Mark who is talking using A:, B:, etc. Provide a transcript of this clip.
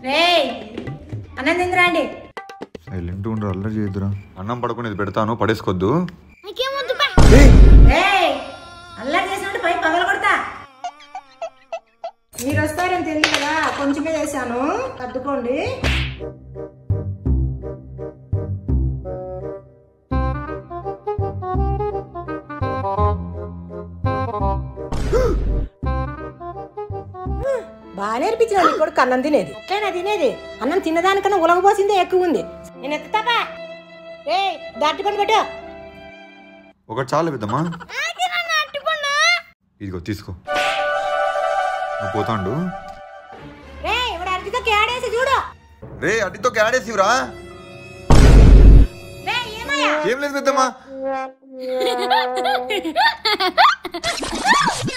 A: రేయ్ అన్నం తిందిరా అండి
B: సైలెంట్ ఉండరు అల్లరి చేయొద్దురా అన్నం పడుకునేది పెడతాను పడేసుకోవద్దు
A: రేయ్ అల్లరి చేసినట్టు పై పగల కొడతా మీరు వస్తారని తెలియదు కదా కొంచెమే చేశాను కద్దుకోండి బాగా నేర్పించిన నీ కొడుకు అన్నం తినేది అట్లైనా తినేది అన్నం తిన్నదానికన్నా ఉలగపోసిందే ఎక్కువ ఉంది నేను ఎత్తుతాపా రే దాటి పని పెట్టు
B: ఒకటి చాలు పెద్దమ్మా ఇదిగో తీసుకో నువ్వు పోతాండు
A: రే ఇప్పుడు అరటితో కేడేసి చూడు
B: రే అడ్డితో క్యాడేసివరా
A: రే ఏమయ్యా
B: ఏం లేదు పెద్దమ్మా